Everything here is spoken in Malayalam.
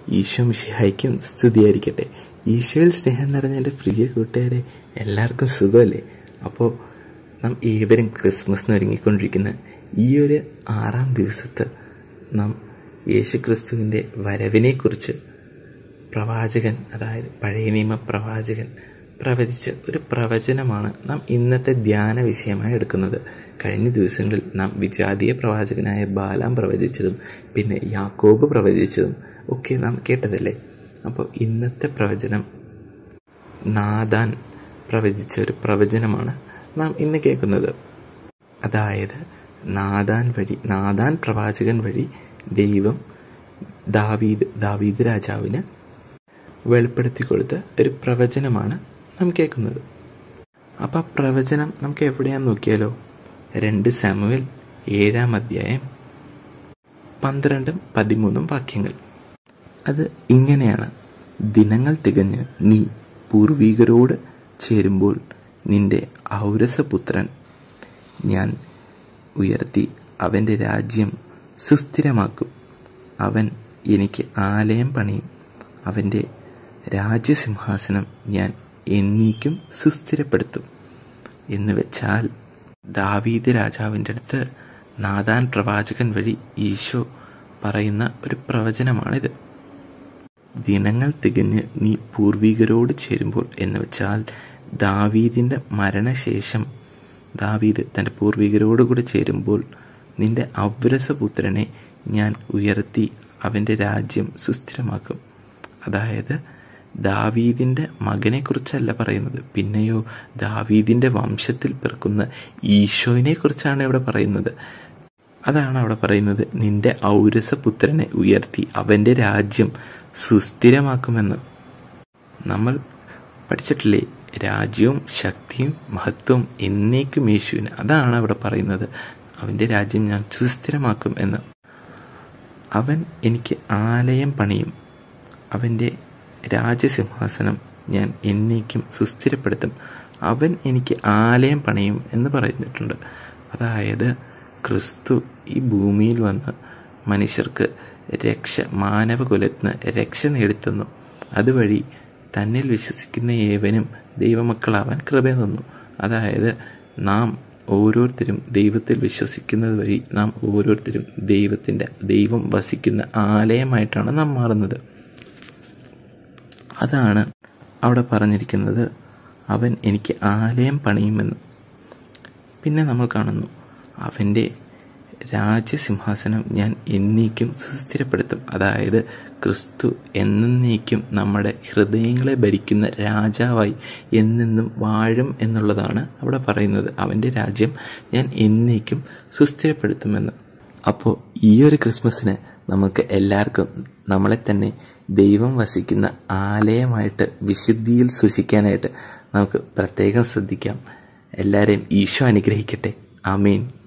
ഈശോ മിശിഹായ്ക്കും സ്തുതിയായിരിക്കട്ടെ ഈശോയിൽ സ്നേഹം നിറഞ്ഞ എൻ്റെ പ്രിയ കൂട്ടുകാരെ എല്ലാവർക്കും സുഖമല്ലേ അപ്പോൾ നാം ഏവരും ക്രിസ്മസിന് ഒരുങ്ങിക്കൊണ്ടിരിക്കുന്ന ഈ ഒരു ആറാം ദിവസത്ത് നാം യേശുക്രിസ്തുവിൻ്റെ വരവിനെക്കുറിച്ച് പ്രവാചകൻ അതായത് പഴയ നിയമ പ്രവാചകൻ പ്രവചിച്ച ഒരു പ്രവചനമാണ് നാം ഇന്നത്തെ ധ്യാന വിഷയമായി എടുക്കുന്നത് കഴിഞ്ഞ ദിവസങ്ങളിൽ നാം വിജാതീയ പ്രവാചകനായ ബാലാം പ്രവചിച്ചതും പിന്നെ യാക്കോബ് പ്രവചിച്ചതും ഒക്കെ നാം കേട്ടതല്ലേ അപ്പോൾ ഇന്നത്തെ പ്രവചനം നാദാൻ പ്രവചിച്ച ഒരു പ്രവചനമാണ് നാം ഇന്ന് കേൾക്കുന്നത് അതായത് നാദാൻ വഴി നാദാൻ പ്രവാചകൻ വഴി ദൈവം ദാവീദ് ദാവീദ് രാജാവിന് വെളിപ്പെടുത്തി കൊടുത്ത ഒരു പ്രവചനമാണ് നാം കേൾക്കുന്നത് അപ്പോൾ ആ പ്രവചനം നമുക്ക് എവിടെയാന്ന് നോക്കിയാലോ രണ്ട് സാമുവൽ ഏഴാം അധ്യായം പന്ത്രണ്ടും പതിമൂന്നും വാക്യങ്ങൾ അത് ഇങ്ങനെയാണ് ദിനങ്ങൾ തികഞ്ഞ് നീ പൂർവീകരോട് ചേരുമ്പോൾ നിന്റെ ഔരസപുത്രൻ ഞാൻ ഉയർത്തി അവൻ്റെ രാജ്യം സുസ്ഥിരമാക്കും അവൻ എനിക്ക് ആലയം പണിയും അവൻ്റെ രാജ്യസിംഹാസനം ഞാൻ എന്നേക്കും സുസ്ഥിരപ്പെടുത്തും എന്ന് വെച്ചാൽ ദാവീദ് രാജാവിൻ്റെ അടുത്ത് നാദാൻ പ്രവാചകൻ വഴി ഈശോ പറയുന്ന ഒരു പ്രവചനമാണിത് ദിനങ്ങൾ തികഞ്ഞ് നീ പൂർവികരോട് ചേരുമ്പോൾ എന്ന് വെച്ചാൽ ദാവീദിൻ്റെ മരണശേഷം ദാവീദ് തൻ്റെ പൂർവികരോട് കൂടെ ചേരുമ്പോൾ നിന്റെ ഔരസപുത്രനെ ഞാൻ ഉയർത്തി അവൻ്റെ രാജ്യം സുസ്ഥിരമാക്കും അതായത് ദാവീദിൻ്റെ മകനെക്കുറിച്ചല്ല പറയുന്നത് പിന്നെയോ ദാവീദിൻ്റെ വംശത്തിൽ പിറക്കുന്ന ഈശോയിനെ കുറിച്ചാണ് ഇവിടെ പറയുന്നത് അതാണ് അവിടെ പറയുന്നത് നിന്റെ ഔരസപുത്രനെ ഉയർത്തി അവൻ്റെ രാജ്യം സുസ്ഥിരമാക്കുമെന്ന് നമ്മൾ പഠിച്ചിട്ടില്ലേ രാജ്യവും ശക്തിയും മഹത്വവും എന്നേക്കും യേശുവിന് അതാണ് അവിടെ പറയുന്നത് അവൻ്റെ രാജ്യം ഞാൻ സുസ്ഥിരമാക്കും എന്ന് അവൻ എനിക്ക് ആലയം പണിയും അവൻ്റെ രാജസിംഹാസനം ഞാൻ എന്നേക്കും സുസ്ഥിരപ്പെടുത്തും അവൻ എനിക്ക് ആലയം പണിയും എന്ന് പറഞ്ഞിട്ടുണ്ട് അതായത് ക്രിസ്തു ഈ ഭൂമിയിൽ വന്ന് മനുഷ്യർക്ക് രക്ഷ മാനവകുലത്തിന് രക്ഷ നേടിത്തന്നു അതുവഴി തന്നിൽ വിശ്വസിക്കുന്ന ഏവനും ദൈവമക്കളാവാൻ കൃപ തന്നു അതായത് നാം ഓരോരുത്തരും ദൈവത്തിൽ വിശ്വസിക്കുന്നത് വഴി നാം ഓരോരുത്തരും ദൈവത്തിൻ്റെ ദൈവം വസിക്കുന്ന ആലയമായിട്ടാണ് നാം മാറുന്നത് അതാണ് അവിടെ പറഞ്ഞിരിക്കുന്നത് അവൻ എനിക്ക് ആലയം പണിയുമെന്ന് പിന്നെ നമ്മൾ കാണുന്നു അവൻ്റെ രാജ്യസിംഹാസനം ഞാൻ എന്നേക്കും സുസ്ഥിരപ്പെടുത്തും അതായത് ക്രിസ്തു എന്നേക്കും നമ്മുടെ ഹൃദയങ്ങളെ ഭരിക്കുന്ന രാജാവായി എന്നെന്നും വാഴും എന്നുള്ളതാണ് അവിടെ പറയുന്നത് അവൻ്റെ രാജ്യം ഞാൻ എന്നേക്കും സുസ്ഥിരപ്പെടുത്തുമെന്ന് അപ്പോൾ ഈ ഒരു ക്രിസ്മസിന് നമുക്ക് എല്ലാവർക്കും നമ്മളെ തന്നെ ദൈവം വസിക്കുന്ന ആലയമായിട്ട് വിശുദ്ധിയിൽ സൂക്ഷിക്കാനായിട്ട് നമുക്ക് പ്രത്യേകം ശ്രദ്ധിക്കാം എല്ലാവരെയും ഈശോ അനുഗ്രഹിക്കട്ടെ ആമീൻ